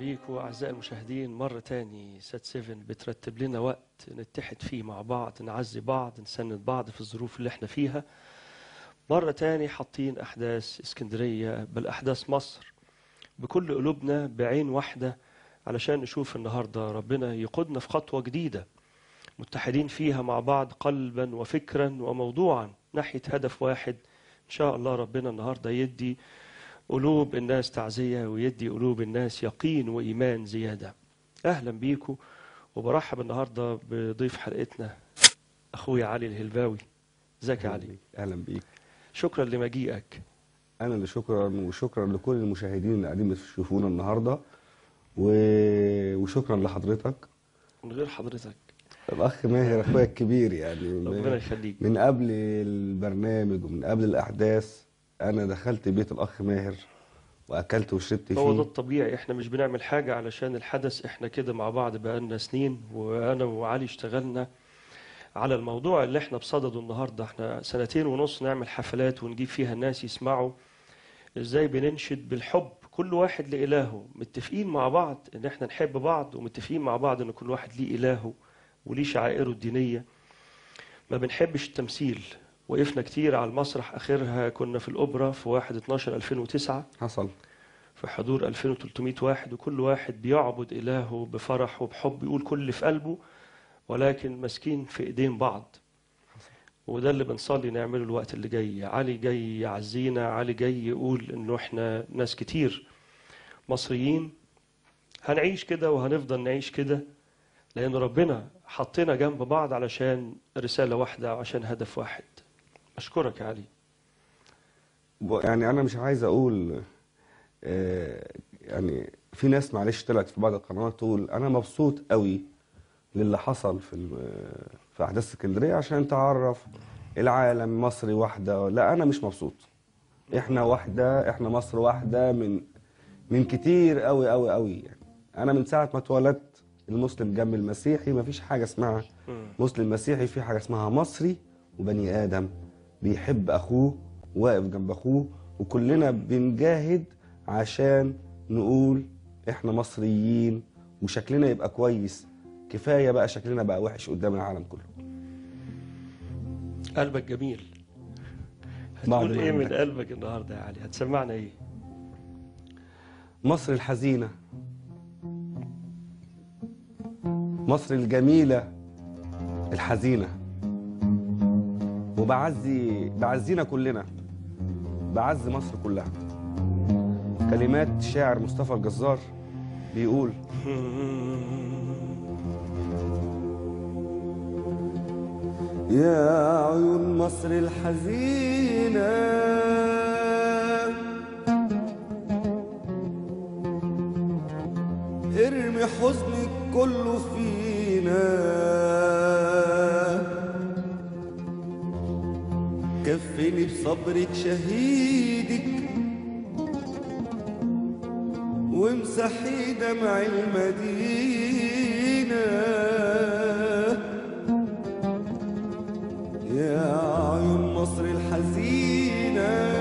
بيكم أعزائي المشاهدين مرة تاني سات 7 بترتب لنا وقت نتحد فيه مع بعض نعزي بعض نسند بعض في الظروف اللي احنا فيها مرة تاني حاطين أحداث اسكندرية بل أحداث مصر بكل قلوبنا بعين واحدة علشان نشوف النهاردة ربنا يقودنا في خطوة جديدة متحدين فيها مع بعض قلبا وفكرا وموضوعا ناحية هدف واحد إن شاء الله ربنا النهاردة يدي قلوب الناس تعزية ويدي قلوب الناس يقين وإيمان زيادة أهلا بيكم وبرحب النهاردة بضيف حلقتنا أخويا علي الهلباوي ازيك يا علي اهلا بيك شكرا لمجيئك انا اللي شكرا وشكرا لكل المشاهدين اللي قاعدين بيشوفونا النهارده و... وشكرا لحضرتك من غير حضرتك الاخ ماهر اخويا الكبير يعني ربنا يخليك من قبل البرنامج ومن قبل الاحداث انا دخلت بيت الاخ ماهر واكلت وشربت هو ده فيه الطبيعي احنا مش بنعمل حاجة علشان الحدث احنا كده مع بعض بقالنا سنين وانا وعلي اشتغلنا على الموضوع اللي احنا بصدده النهاردة احنا سنتين ونص نعمل حفلات ونجيب فيها الناس يسمعوا ازاي بننشد بالحب كل واحد لإلهه متفقين مع بعض ان احنا نحب بعض ومتفقين مع بعض ان كل واحد ليه إلهه وليه شعائره الدينية ما بنحبش التمثيل وقفنا كتير على المسرح اخرها كنا في الاوبرا في 1 12 2009 حصل في حضور 2300 واحد وكل واحد بيعبد إلهه بفرح وبحب يقول كل اللي في قلبه ولكن ماسكين في إيدين بعض وده اللي بنصلي نعمله الوقت اللي جاي علي جاي يعزينا علي جاي يقول إنه إحنا ناس كتير مصريين هنعيش كده وهنفضل نعيش كده لأن ربنا حطينا جنب بعض علشان رسالة واحدة وعشان هدف واحد أشكرك يا علي ب- يعني انا مش عايز اقول آه، يعني في ناس معلش طلعت في بعض القنوات تقول انا مبسوط قوي للي حصل في ال- في احداث اسكندريه عشان تعرف العالم مصري واحده لا انا مش مبسوط احنا واحده احنا مصر واحده من من كتير قوي قوي قوي يعني انا من ساعه ما اتولدت المسلم جنب المسيحي مفيش حاجه اسمها مم. مسلم مسيحي في حاجه اسمها مصري وبني ادم بيحب اخوه واقف جنب اخوه وكلنا بنجاهد عشان نقول احنا مصريين وشكلنا يبقى كويس كفايه بقى شكلنا بقى وحش قدام العالم كله قلبك جميل بعد هتقول ما ايه من عندك. قلبك النهارده يا علي هتسمعنا ايه مصر الحزينه مصر الجميله الحزينه وبعزي بعزينا كلنا بعز مصر كلها كلمات شاعر مصطفى الجزار بيقول يا عيون مصر الحزينة ارمي حزنك كله فينا كفني بصبرك شهيدك وامسحي دمع المدينة يا عيون مصر الحزينة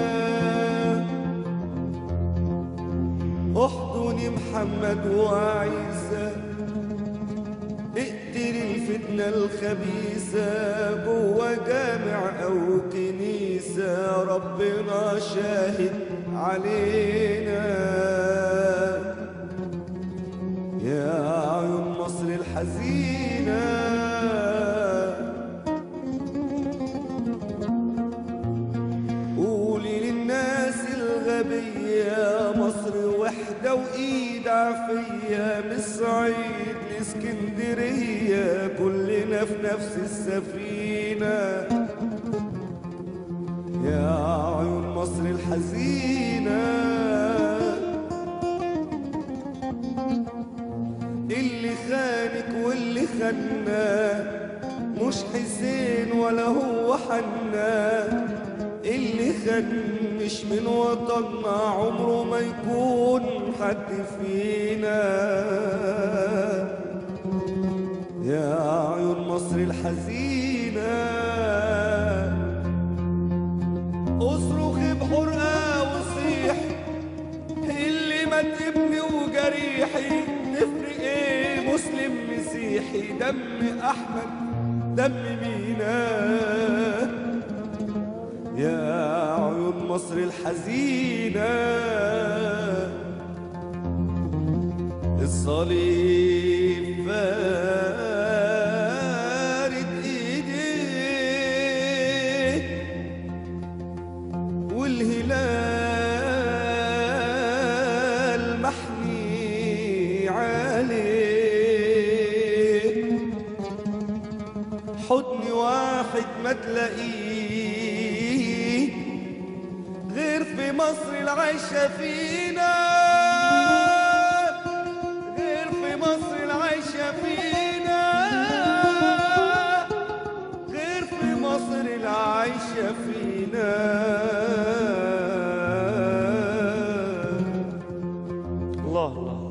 احضني محمد وعيسى اقتل الفتنة الخبيثة جوا جامع أو كنيسة ربنا شاهد علينا يا عيون مصر الحزينة قولي للناس الغبية مصر وحدة وإيد عافية من الصعيد لإسكندرية كلنا في نفس السفينة يا عيون مصر الحزينة اللي خانك واللي خنا مش حسين ولا هو حنا اللي خان مش من وطننا عمره ما يكون حد فينا يا عيون مصر الحزينة اصرخ بحرقة وصيح اللي مات ابني وجريح ويحيي دم أحمد دم مينا يا عيون مصر الحزينة الصليب فارد ايديه والهلال محني عليه حضن واحد ما تلاقيه غير في مصر العايشة فينا غير في مصر العايشة فينا غير في مصر العايشة فينا الله الله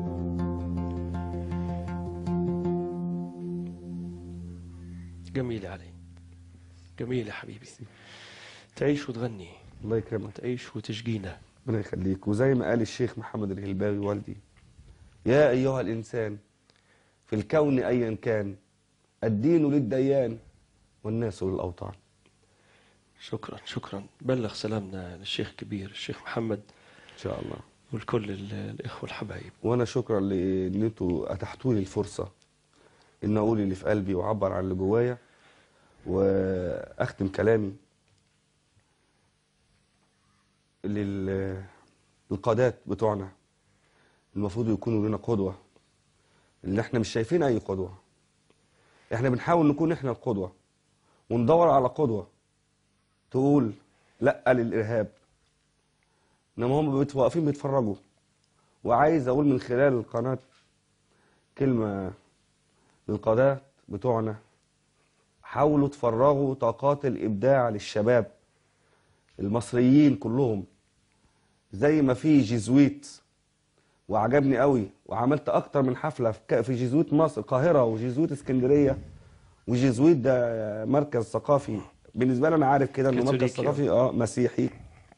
جميل يا علي جميل يا حبيبي تعيش وتغني الله يكرمك تعيش وتشجينا ربنا يخليك وزي ما قال الشيخ محمد الهلباوي والدي يا أيها الإنسان في الكون أيا كان الدين للديان والناس للأوطان شكرا شكرا بلغ سلامنا للشيخ الكبير الشيخ محمد إن شاء الله ولكل ال- الإخوة الحبايب وأنا شكرا لأن أنتوا أتحتوا لي الفرصة إن أقول اللي في قلبي وأعبر عن اللي جوايا وأختم كلامي لل- للقادات بتوعنا المفروض يكونوا لنا قدوة اللي احنا مش شايفين أي قدوة احنا بنحاول نكون احنا القدوة وندور على قدوة تقول لأ للإرهاب إنما هم بيت- واقفين بيتفرجوا وعايز أقول من خلال القناة كلمة للقادات بتوعنا حاولوا تفرغوا طاقات الإبداع للشباب المصريين كلهم زي ما في جيزويت وعجبني قوي وعملت اكتر من حفله في ك- في جيزويت مصر القاهره وجيزويت اسكندريه وجيزويت ده مركز ثقافي بالنسبه لي انا عارف كده انه مركز كاثوليكي. ثقافي اه مسيحي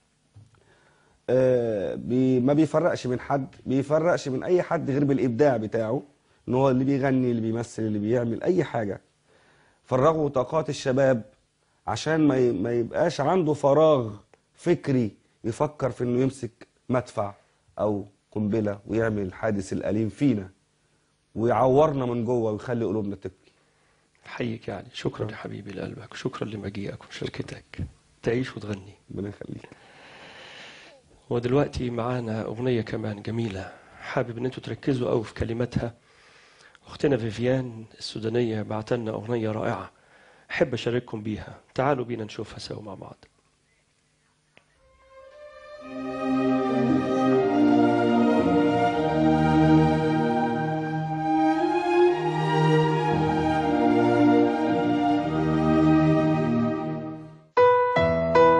آه بي ما بيفرقش من حد بيفرقش من اي حد غير بالابداع بتاعه ان هو اللي بيغني اللي بيمثل اللي بيعمل اي حاجه فرغوا طاقات الشباب عشان ما ي- ما يبقاش عنده فراغ فكري يفكر في انه يمسك مدفع او قنبله ويعمل الحادث الاليم فينا ويعورنا من جوه ويخلي قلوبنا تبكي حيك يعني شكرا يا حبيبي لقلبك وشكرا لمجيئك ومشاركتك تعيش وتغني ربنا يخليك ودلوقتي معانا أغنية كمان جميلة حابب إن أنتوا تركزوا أوي في كلماتها أختنا فيفيان السودانية بعتلنا أغنية رائعة أحب أشارككم بيها تعالوا بينا نشوفها سوا مع بعض